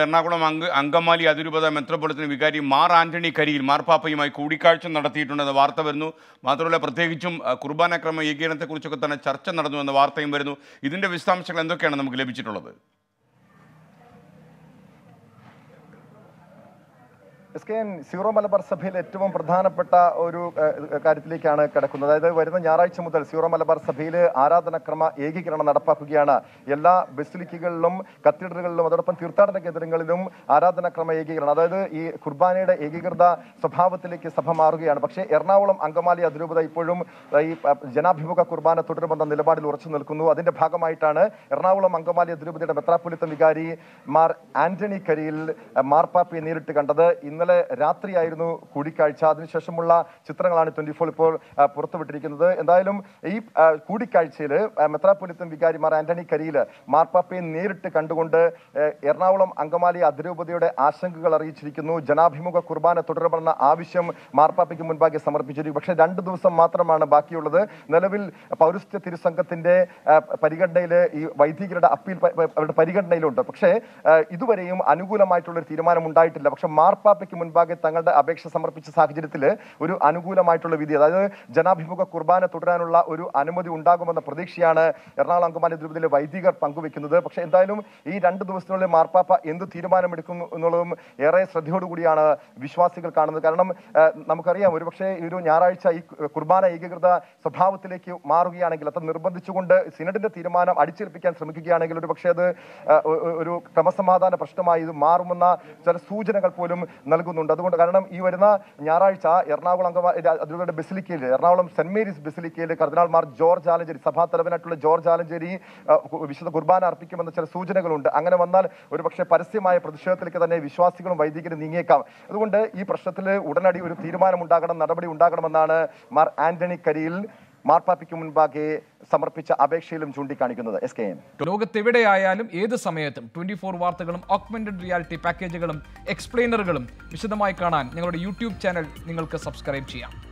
എറണാകുളം അങ്ക അങ്കമാലി അതിരൂപത മെത്രോപൊളിറ്റൻ വികാരി മാർ ആന്റണി കരിയിൽ മാർപ്പാപ്പയുമായി കൂടിക്കാഴ്ച നടത്തിയിട്ടുണ്ടെന്ന വാർത്ത വരുന്നു മാത്രമല്ല പ്രത്യേകിച്ചും അഹ്, കുർബാന ക്രമ ഏകീകരണത്തെക്കുറിച്ചൊക്കെ തന്നെ ചർച്ച നടന്നു എന്ന വാർത്തയും വരുന്നു ഇതിന്റെ വിശദാംശങ്ങൾ എന്തൊക്കെയാണ് നമുക്ക് ലഭിച്ചിട്ടുള്ളത് S K N Syro Malabar സഭയിൽ ഏറ്റവും പ്രധാനപ്പെട്ട ഒരു ഏഹ്, കാര്യത്തിലേക്കാണ് കിടക്കുന്നത് അതായത് വരുന്ന ഞായറാഴ്ച മുതൽ സീറോ മലബാർ സഭയിൽ ആരാധനക്രമ ഏകീകരണം നടപ്പാക്കുകയാണ് എല്ലാ ബസിലിക്കകളിലും കത്തീഡ്രലുകളിലും അതോടൊപ്പം തീർത്ഥാടന കേന്ദ്രങ്ങളിലും ആരാധനക്രമ ഏകീകരണം അതായത് ഈ കുർബാനയുടെ ഏകീകൃത സ്വഭാവത്തിലേക്ക് സഭ മാറുകയാണ് പക്ഷേ എറണാകുളം അങ്കമാലി അതിരൂപത ഇപ്പോഴും ഏഹ്, ഈ പ- ജനാഭിമുഖ കുർബാന തുടരുമെന്ന നിലപാടിൽ ഉറച്ചു നിൽക്കുന്നു അതിന്റെ ഭാഗമായിട്ടാണ് എറണാകുളം അങ്കമാലി അതിരൂപതയുടെ മെത്രാപ്പൊലിത്തൻ വികാരി മാർ ആന്റണി കരിയിൽ ഏഹ്, മാർപ്പാപ്പയെ നേരിട്ട് കണ്ടത് ഇന്നലെ രാത്രിയായിരുന്നു കൂടിക്കാഴ്ച അതിനുശേഷമുള്ള ചിത്രങ്ങളാണ് ട്വന്റി ഫോർ ഇപ്പോൾ ഏഹ്, പുറത്തുവിട്ടിരിക്കുന്നത് എന്തായാലും ഈ ഏഹ്, കൂടിക്കാഴ്ചയിൽ ഏഹ്, മെത്രാപ്പൊലിത്തൻ വികാരി മാർ ആന്റണി കരിയിൽ മാർപ്പാപ്പയെ നേരിട്ട് കണ്ടുകൊണ്ട് ഏഹ്, എറണാകുളം അങ്കമാലി അതിരൂപതയുടെ ആശങ്കകൾ അറിയിച്ചിരിക്കുന്നു ജനാഭിമുഖ കുർബാന തുടരണമെന്ന ആവശ്യം മാർപ്പാപ്പയ്ക്ക് മുൻപാകെ സമർപ്പിച്ചിരിക്കും പക്ഷേ രണ്ട് ദിവസം മാത്രമാണ് ബാക്കിയുള്ളത് നിലവിൽ പൗരസ്ത്യ തിരുസംഘത്തിന്റെ ആ, പരിഗണനയിൽ ഈ വൈദികരുടെ അപ്പീൽ പ- പ- അവരുടെ പരിഗണനയിലുണ്ട് പക്ഷേ ആ, ഇതുവരെയും അനുകൂലമായിട്ടുള്ള ഒരു തീരുമാനം ഉണ്ടായിട്ടില്ല പക്ഷെ മാർപ്പാപ്പയ്ക്ക് മുൻപാകെ തങ്ങളുടെ അപേക്ഷ സമർപ്പിച്ച സാഹചര്യത്തിൽ ഒരു അനുകൂലമായിട്ടുള്ള വിധി അതായത് ജനാഭിമുഖ കുർബാന തുടരാനുള്ള ഒരു അനുമതി ഉണ്ടാകുമെന്ന പ്രതീക്ഷയാണ് എറണാകുളം അങ്കമാലി തിരുപ്പതിയിലെ വൈദികർ പങ്കുവെക്കുന്നത് പക്ഷെ എന്തായാലും ഈ രണ്ട് ദിവസത്തിനുള്ളിൽ മാർപ്പാപ്പ എന്ത് തീരുമാനമെടുക്കുന്നു എന്നുള്ളതും ഏറെ ശ്രദ്ധയോടുകൂടിയാണ് വിശ്വാസികൾ കാണുന്നത് കാരണം ആ, നമുക്കറിയാം ഒരുപക്ഷെ ഈ ഒരു ഞായറാഴ്ച ഈ കുർബാന ഏകീകൃത സ്വഭാവത്തിലേക്ക് മാറുകയാണെങ്കിൽ അത് നിർബന്ധിച്ചുകൊണ്ട് സിനഡിന്റെ തീരുമാനം അടിച്ചേൽപ്പിക്കാൻ ശ്രമിക്കുകയാണെങ്കിൽ ഒരു പക്ഷേ അത് ആ, ഒ- ഒ- ഒരു ക്രമസമാധാന പ്രശ്നമായി ഇത് മാറുമെന്ന ചില സൂചനകൾ പോലും നൽകുന്നുണ്ട് അതുകൊണ്ട് കാരണം ഈ വരുന്ന ഞായറാഴ്ച എറണാകുളം അംഗമാ- ഇത് അതിലൂടെ ബസിലിക്കയിൽ എറണാകുളം സെന്റ് മേരീസ് ബസിലിക്കയിൽ കർദിനാൾമാർ ജോർജ് ആലഞ്ചേരി സഭാ തലവനായിട്ടുള്ള ജോർജ് ആലഞ്ചേരി ആ, കു- വിശുദ്ധ കുർബാന അർപ്പിക്കുമെന്ന ചില സൂചനകളുണ്ട് അങ്ങനെ വന്നാൽ ഒരുപക്ഷെ പരസ്യമായ പ്രതിഷേധത്തിലേക്ക് തന്നെ വിശ്വാസികളും വൈദികരും നീങ്ങിയേക്കാം അതുകൊണ്ട് ഈ പ്രശ്നത്തിൽ ഉടനടി ഒരു തീരുമാനമുണ്ടാകണം നടപടി ഉണ്ടാകണമെന്നാണ് മാർ ആന്റണി കരിയിൽ മാർപ്പാപ്പയ്ക്ക് മുൻപാകെ സമർപ്പിച്ച അപേക്ഷയിലും ചൂണ്ടിക്കാണിക്കുന്നത് എസ് കെ എൻ ലോകത്തെവിടെയായാലും ഏത് സമയത്തും ട്വന്റി ഫോർ വാർത്തകളും ഓഗ്മെന്റഡ് റിയാലിറ്റി പാക്കേജുകളും എക്സ്പ്ലെയിനറുകളും വിശദമായി കാണാൻ ഞങ്ങളുടെ യൂട്യൂബ് ചാനൽ നിങ്ങൾക്ക് സബ്സ്ക്രൈബ് ചെയ്യാം